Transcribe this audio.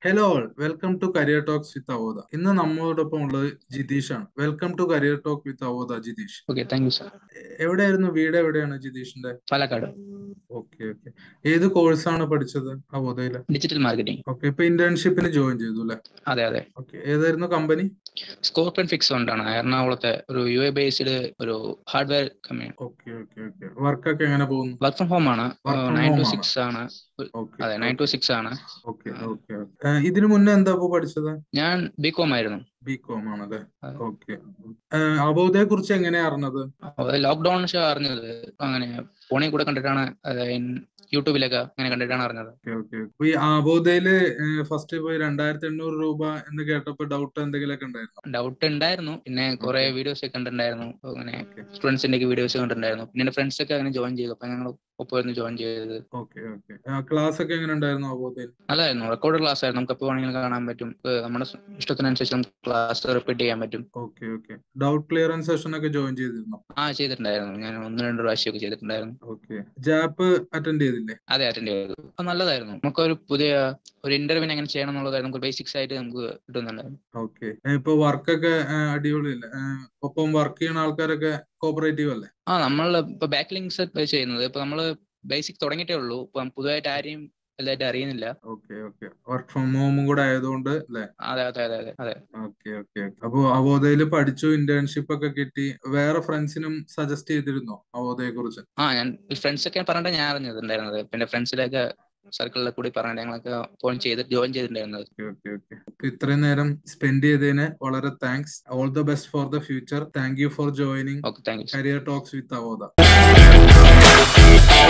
Hello all welcome to career talks with Avodha ഇന്ന് നമ്മളോടൊപ്പം ഉള്ളത് ജിതീഷ് ആണ് welcome to career talk with Avodha Jitheesh okay thank you sir എവിടെയായിരുന്നു വീട് എവിടെയാണ് ജിതീഷിന്റെ പാലക്കാട് ഓക്കെ ഓക്കെ ഏത് കോഴ്സാണ് പഠിച്ചത് അവോദയില് ഡിജിറ്റൽ മാർക്കറ്റിംഗ് ഓക്കെ ഇപ്പൊ ഇന്റേൺഷിപ്പിന് ജോയിൻ ചെയ്തു അല്ലെ അതെ അതെ ഓക്കെ ഏതായിരുന്നു കമ്പനി സ്കോർപ്പിയൻ ഫിക്സ് കൊണ്ടാണ് എറണാകുളത്തെ ഒരു യു എ ബേസ്ഡ് ഒരു hardware company okay okay okay വർക്കൊക്കെ എങ്ങനെ പോകുന്നു വർക്ക് ഫ്രം ഹോം ആണ് Work from nine to home ആണ്. സിക്സ് ആണ് ഓക്കെ അതെ നയൻ ടു സിക്സ് ആണ് ഓക്കെ ഓക്കെ ഇതിനു മുന്നേ എന്താ ഇപ്പൊ പഠിച്ചത് ഞാൻ ബി കോം ആയിരുന്നു ബി കോം ആണല്ലേ അതെ. ഓക്കെ അവോദയെ കുറിച്ച് എങ്ങനെയാ അറിഞ്ഞത് ലോക്ക്ഡൌൺ അറിഞ്ഞത് അങ്ങനെ ഫോണിൽ കൂടെ കണ്ടിട്ടാണ് അതെ, ഇൻ- യൂട്യൂബിലൊക്കെ അങ്ങനെ കണ്ടിട്ടാണ് അറിഞ്ഞത് ഓക്കെ ഓക്കെ അപ്പൊ ഈ ആബോധയില് ഫസ്റ്റ് പോയി രണ്ടായിരത്തി എണ്ണൂറ് രൂപ എന്ന് കേട്ടപ്പോ ഡൗട്ട് എന്തെങ്കിലുമൊക്കെ ഉണ്ടായിരുന്നു ഡൗട്ട് ഉണ്ടായിരുന്നു പിന്നെ കുറെ Okay. വീഡിയോസ് ഒക്കെ കണ്ടിട്ടുണ്ടായിരുന്നു അങ്ങനെ ഓക്കെ സ്റ്റുഡൻസിന്റെ ഒക്കെ വീഡിയോസ് കണ്ടിട്ടുണ്ടായിരുന്നു പിന്നെ ഫ്രണ്ട്സ് ഒക്കെ അങ്ങനെ ജോയിൻ ചെയ്തു അപ്പൊ ഞങ്ങൾ ഒപ്പമായിരുന്നു ജോയിൻ ചെയ്തത് ഓക്കെ ഓക്കെ ക്ലാസ് ഒക്കെ എങ്ങനെ ഉണ്ടായിരുന്നു ആബോധയിൽ നല്ലതായിരുന്നു റെക്കോർഡ് ക്ലാസ് ആയിരുന്നു നമുക്ക് എപ്പോൾ വേണമെങ്കിലും കാണാൻ പറ്റും ഏഹ് നമ്മുടെ സ് ഇഷ്ടത്തിനനുസരിച്ച് നമുക്ക് ക്ലാസ് റിപ്പീറ്റ് ചെയ്യാൻ പറ്റും okay okay doubt clearance session ഒക്കെ ജോയിൻ ചെയ്തിരുന്നു ആ ചെയ്തിട്ടുണ്ടായിരുന്നു ഞാൻ ഒന്ന് രണ്ട് പ്രാവശ്യമൊക്കെ ചെയ്തിട്ടുണ്ടായിരുന്നു ഓക്കെ ജാപ്പ് അറ്റൻഡ് ചെയ്തില്ലേ അതെ അറ്റൻഡ് ചെയ്തു അപ്പൊ നല്ലതായിരുന്നു നമുക്കൊരു പുതിയ ഒരു ഇന്റർവ്യൂവിന് എങ്ങനെ ചെയ്യണം എന്നുള്ളതായിരുന്നു നമുക്ക് ബേസിക്സ് ആയിട്ട് നമുക്ക് കിട്ടുന്നുണ്ടായിരുന്നു ഓക്കെ ഇപ്പൊ വർക്കൊക്കെ അടിപൊളിയല്ലേ ഏഹ്, ഒപ്പം വർക്ക് ചെയ്യുന്ന ആൾക്കാരൊക്കെ കോപ്പറേറ്റീവ് അല്ലേ ആ നമ്മൾ ഇപ്പൊ ബാക്ക് ലിങ്ക്സ് ചെയ്യുന്നത് ഇപ്പൊ നമ്മള് ബേസിക് തുടങ്ങിയിട്ടേ ഉള്ളൂ ഇപ്പൊ പുതുതായിട്ട് ആരെയും വലുതായിട്ട് അറിയുന്നില്ല ഓക്കെ ഓക്കെ വർക്ക് ഫ്രം ഹോമും കൂടെ ആയതുകൊണ്ട് അല്ലേ അതെ അതെ അതെ അതെ അതെ ഓക്കെ ഓക്കെ അപ്പൊ അവോധയിൽ പഠിച്ചു ഇന്റേൺഷിപ്പ് ഒക്കെ കിട്ടി വേറെ ഫ്രണ്ട്സിനും സജസ്റ്റ് ചെയ്തിരുന്നോ അവോധയെ കുറിച്ച് ആ ഞാൻ ഫ്രണ്ട്സ് ഒക്കെ പറഞ്ഞിട്ട് ഞാൻ അറിഞ്ഞിട്ടുണ്ടായിരുന്നത് പിന്നെ ഫ്രണ്ട്സിലൊക്കെ സർക്കിളിലെ കൂടി പറഞ്ഞിട്ട് ഞങ്ങളൊക്കെ ഫോൺ ചെയ്ത് ജോയിൻ ചെയ്തിട്ടുണ്ടായിരുന്നത് ഓക്കെ ഓക്കെ ഓക്കെ ഇത്രയും നേരം സ്പെൻഡ് ചെയ്തതിന് വളരെ thanks all the best for the future thank you for joining okay thank you career talks with അവോദ